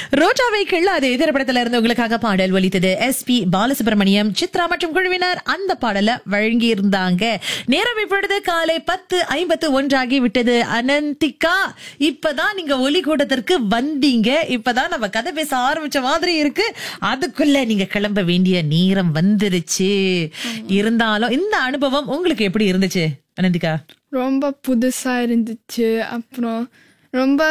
ரோஜாவை கிள்ளாது திரைப்படத்துல இருந்து உங்களுக்காக பாடல் ஒலித்தது எஸ் பி பாலசுப்ரமணியம் சித்ரா மற்றும் குழுவினர் அந்த பாடலை வழங்கி இருந்தாங்க நேரம் இப்பொழுது காலை பத்து ஐம்பத்து ஒன்றாகி விட்டது அனந்திகா இப்பதான் நீங்க ஒலி கூட்டத்திற்கு வந்தீங்க இப்பதான் நம்ம கதை பேச ஆரம்பிச்ச மாதிரி இருக்கு அதுக்குள்ள நீங்க கிளம்ப வேண்டிய நேரம் வந்துருச்சு இருந்தாலும் இந்த அனுபவம் உங்களுக்கு எப்படி இருந்துச்சு அனந்திகா ரொம்ப புதுசா இருந்துச்சு அப்புறம் ரொம்ப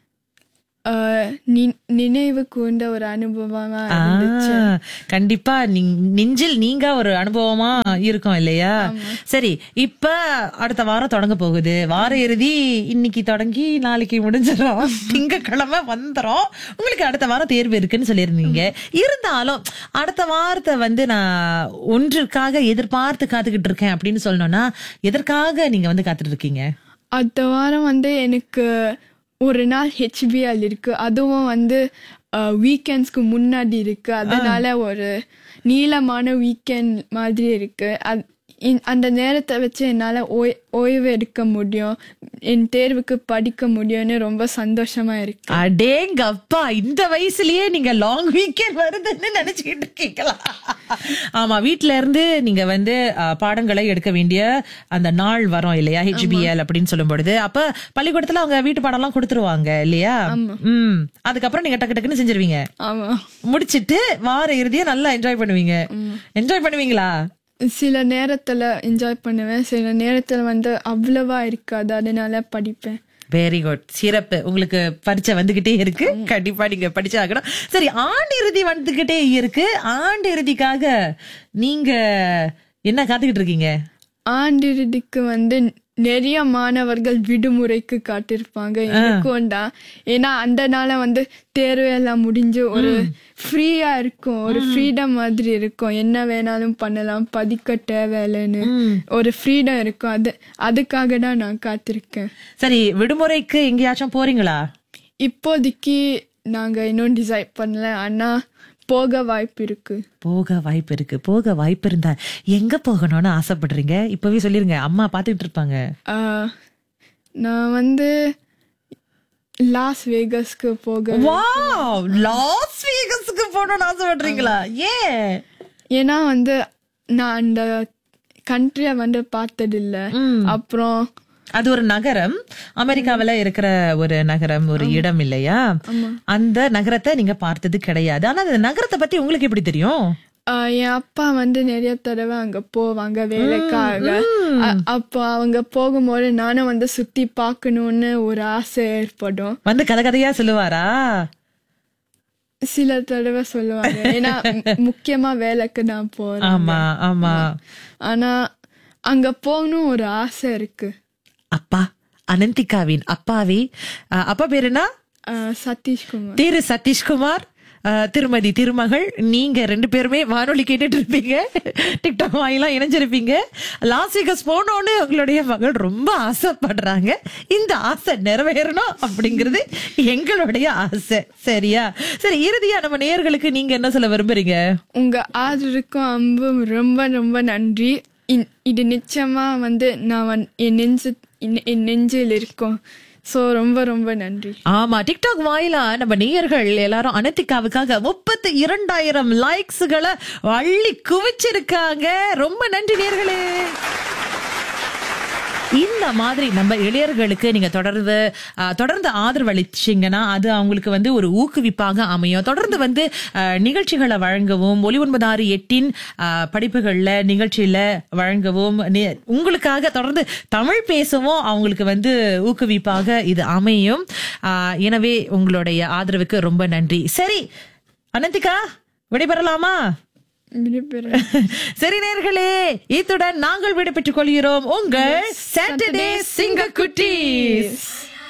அஹ், நி- நினைவு கூர்ந்த ஒரு அனுபவமா இருந்துச்சு ஆ, கண்டிப்பா நீ- நெஞ்சில் நீங்க ஒரு அனுபவமா இருக்கும் இல்லையா சரி இப்ப அடுத்த வாரம் தொடங்க போகுது வார இறுதி இன்னைக்கு தொடங்கி நாளைக்கு முடிஞ்சிடும் திங்கக்கிழமை வந்துரும் உங்களுக்கு அடுத்த வாரம் தேர்வு இருக்குன்னு சொல்லியிருந்தீங்க இருந்தாலும் அடுத்த வாரத்தை வந்து நான் ஒன்றுக்காக எதிர்பார்த்து காத்துக்கிட்டு இருக்கேன் அப்படின்னு சொல்லணும்னா எதற்காக நீங்க வந்து காத்துட்டு இருக்கீங்க அடுத்த வாரம் வந்து எனக்கு ஒரு நாள் ஹெச்பிஎல் இருக்கு அதுவும் வந்து வீக்கெண்ட்ஸ்க்கு முன்னாடி இருக்கு அதனால ஒரு நீளமான வீக்கெண்ட் மாதிரி இருக்கு அது இந்- அந்த நேரத்தை வச்சு என்னால் ஓய் ஓய்வு எடுக்க முடியும் என் தேர்வுக்கு படிக்க முடியும்னு ரொம்ப சந்தோஷமா இருக்கு அடேங்கப்பா இந்த வயசுலயே நீங்க லாங் வீக்கெண்ட் வருதுன்னு நினைச்சுக்கிட்டு இருக்கீங்களா ஆமா வீட்ல இருந்து நீங்க வந்து அஹ், பாடங்களை எடுக்க வேண்டிய அந்த நாள் வரும் இல்லையா ஹெச்பிஎல் அப்படின்னு சொல்லும் பொழுது அப்ப பள்ளிக்கூடத்துல அவங்க வீட்டு பாடம் எல்லாம் கொடுத்துருவாங்க இல்லையா ம் அதுக்கப்புறம் நீங்க டக்கு டக்குன்னு செஞ்சிருவீங்க ஆமா முடிச்சிட்டு வார இறுதியா நல்லா என்ஜாய் பண்ணுவீங்க என்ஜாய் பண்ணுவீங்களா சில நேரத்துல என்ஜாய் பண்ணுவேன் சில நேரத்துல வந்து அவ்வளவா இருக்காது அதனால படிப்பேன் வெரி குட் சிறப்பு உங்களுக்கு பரீட்சை வந்துகிட்டே இருக்கு கண்டிப்பா நீங்க படிச்சாகணும் சரி ஆண்டு இறுதி வந்துகிட்டே இருக்கு ஆண்டு இறுதிக்காக நீங்க என்ன காத்துக்கிட்டு இருக்கீங்க ஆண்டிறுதிக்கு வந்து நிறைய மாணவர்கள் விடுமுறைக்கு காட்டிருப்பாங்க எனக்கும் தான் ஏன்னா அந்த நாள வந்து தேர்வு எல்லாம் முடிஞ்சு ஒரு ஃப்ரீயா இருக்கும் ஒரு ஃப்ரீடம் மாதிரி இருக்கும் என்ன வேணாலும் பண்ணலாம் படிக்க தேவையில்லைன்னு ஒரு ஃப்ரீடம் இருக்கும் அது அதுக்காக தான் நான் காத்திருக்கேன் சரி விடுமுறைக்கு எங்கேயாச்சும் போறீங்களா இப்போதைக்கு நாங்க இன்னும் டிசைட் பண்ணல ஆனா போக வாய்ப்பு இருக்கு போக வாய்ப்பு இருக்கு போக வாய்ப்பு இருந்தா எங்க போகணும்னு ஆசைப்படுறீங்க இப்பவே சொல்லிருங்க அம்மா பாத்துக்கிட்டு இருப்பாங்க ஆஹ், நான் வந்து லாஸ் வேகஸ்க்கு போக வாவ் லாஸ் வேகஸ்க்கு போகணும்னு ஆசைப்படுறீங்களா ஏன் ஏன்னா வந்து நான் அந்த கண்ட்ரிய வந்து பார்த்ததில்ல அப்புறம் அது ஒரு நகரம் அமெரிக்காவுல இருக்கிற ஒரு நகரம் ஒரு இடம் இல்லையா அந்த நகரத்தை நீங்க பார்த்தது கிடையாது ஆனா அந்த நகரத்தை பத்தி உங்களுக்கு எப்படி தெரியும் ஆஹ், என் அப்பா வந்து நிறைய தடவை அங்க போவாங்க வேலைக்காக அ- அப்போ அவங்க போகும்போது நானும் வந்து சுத்தி பார்க்கணும்னு ஒரு ஆசை ஏற்படும் வந்து கதை கதையா சொல்லுவாரா சில தடவை சொல்லுவாங்க ஏன்னா மு- முக்கியமா வேலைக்கு நான் போறேன் ஆமா ஆமா ஆனா அங்க போகணும் ஒரு ஆசை இருக்கு அப்பா அனந்திகாவின் அப்பாவே அஹ், அப்பா பேரு என்ன ஆஹ், சதீஷ்குமார் திரு சதீஷ்குமார் அஹ், திருமதி திருமகள் நீங்க ரெண்டு பேருமே வானொலி கேட்டுட்டு இருப்பீங்க டிக்டாக் வாயிலாம் இணைஞ்சிருப்பீங்க லாஸ் வேகஸ் போனோன்னு உங்களுடைய மகள் ரொம்ப ஆசைப்படுறாங்க இந்த ஆசை நிறைவேறணும் அப்படிங்கிறது எங்களுடைய ஆசை சரியா சரி இறுதியா நம்ம நேயர்களுக்கு நீங்க என்ன சொல்ல விரும்புறீங்க உங்க ஆதரவுக்கும் அன்பும் ரொம்ப ரொம்ப நன்றி இன்- இது நிச்சயமா வந்து நான் வந்து என் நெஞ்சு என் என் நெஞ்சில் இருக்கும் ஸோ ரொம்ப ரொம்ப நன்றி ஆமா டிக்டாக் வாயிலா நம்ம நேயர்கள் எல்லாரும் அனத்திகாவுக்காக முப்பத்தி இரண்டாயிரம் லைக்ஸ்களை அள்ளி குவிச்சிருக்காங்க ரொம்ப நன்றி நேயர்களே இந்த மாதிரி நம்ம இளையர்களுக்கு நீங்க தொடர்ந்து அஹ், தொடர்ந்து ஆதரவு அளிச்சீங்கன்னா அது அவங்களுக்கு வந்து ஒரு ஊக்குவிப்பாக அமையும் தொடர்ந்து வந்து அஹ், நிகழ்ச்சிகளை வழங்கவும் ஒலி ஒன்பதாறு எட்டின் அஹ், படிப்புகள்ல நிகழ்ச்சியில வழங்கவும் நி- உங்களுக்காக தொடர்ந்து தமிழ் பேசவும் அவங்களுக்கு வந்து ஊக்குவிப்பாக இது அமையும் அஹ், எனவே உங்களுடைய ஆதரவுக்கு ரொம்ப நன்றி சரி அனந்திகா விடைபெறலாமா விடைபெறுகிறேன். சரி நேர்களே இத்துடன் நாங்கள் விடைபெற்றுக் கொள்கிறோம் உங்கள் சாட்டர்டே சிங்க குட்டீஸ்